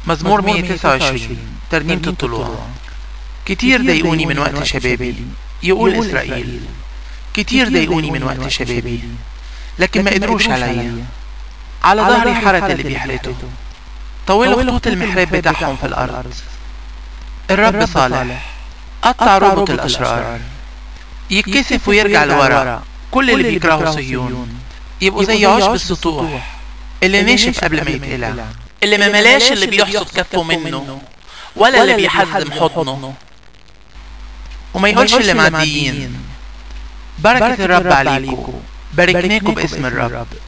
مزمور 129 ترنيمة الطلوع كتير ضايقوني من وقت شبابي يقول إسرائيل كتير ضايقوني من وقت شبابي لكن ما قدروش عليا على ظهري حرت اللي بيحرتوا طولوا خطوط المحراب بتاعهم في الأرض الرب صالح قطع ربط الأشرار يتكسف ويرجع لورا كل اللي بيكرهوا صهيون يبقوا زي عشب السطوح اللي ناشف قبل ما يتقلع اللي ما ملاش اللي بيحصد كفه منه ولا اللي بيحزم حضنه وما يقولش اللي معديين بركة الرب عليكم باركناكم باسم الرب